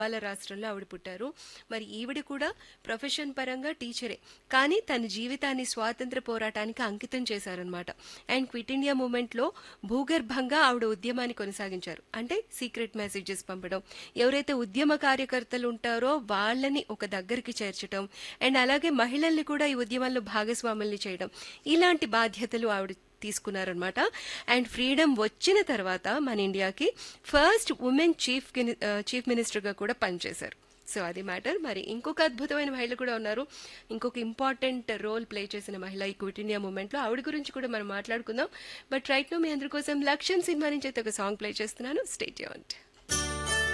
వాళ్ళ రాష్ట్రంలో ఆవిడ పుట్టారు మరి ఈవిడ కూడా ప్రొఫెషన్ పరంగా టీచరే కానీ తన జీవితాన్ని స్వాతంత్ర పోరాటానికి అంకితం చేశారనమాట అండ్ క్విట్ ఇండియా మూమెంట్లో భూగర్భంగా ఆవిడ ఉద్యమాన్ని కొనసాగించారు అంటే సీక్రెట్ మెసేజెస్ పంపడం ఎవరైతే ఉద్యమ కార్యకర్తలు ఉంటారో వాళ్ళని ఒక దగ్గరికి చేర్చడం అండ్ అలాగే మహిళల్ని కూడా ఈ ఉద్యమంలో భాగస్వాముల్ని చేయడం ఇలాంటి బాధ్యతలు ఆవిడ తీసుకున్నారనమాట అండ్ ఫ్రీడమ్ వచ్చిన తర్వాత మన ఇండియాకి ఫస్ట్ ఉమెన్ చీఫ్ చీఫ్ మినిస్టర్గా కూడా పనిచేశారు సో అది మ్యాటర్ మరి ఇంకొక అద్భుతమైన మహిళ కూడా ఉన్నారు ఇంకొక ఇంపార్టెంట్ రోల్ ప్లే చేసిన మహిళ ఈ క్విట్ ఇండియా మూమెంట్లో ఆవిడ గురించి కూడా మనం మాట్లాడుకుందాం బట్ రైట్ నో మీ అందరి కోసం లక్ష్యం సినిమా నుంచి అయితే ఒక సాంగ్ ప్లే చేస్తున్నాను స్టేట్ యూన్డ్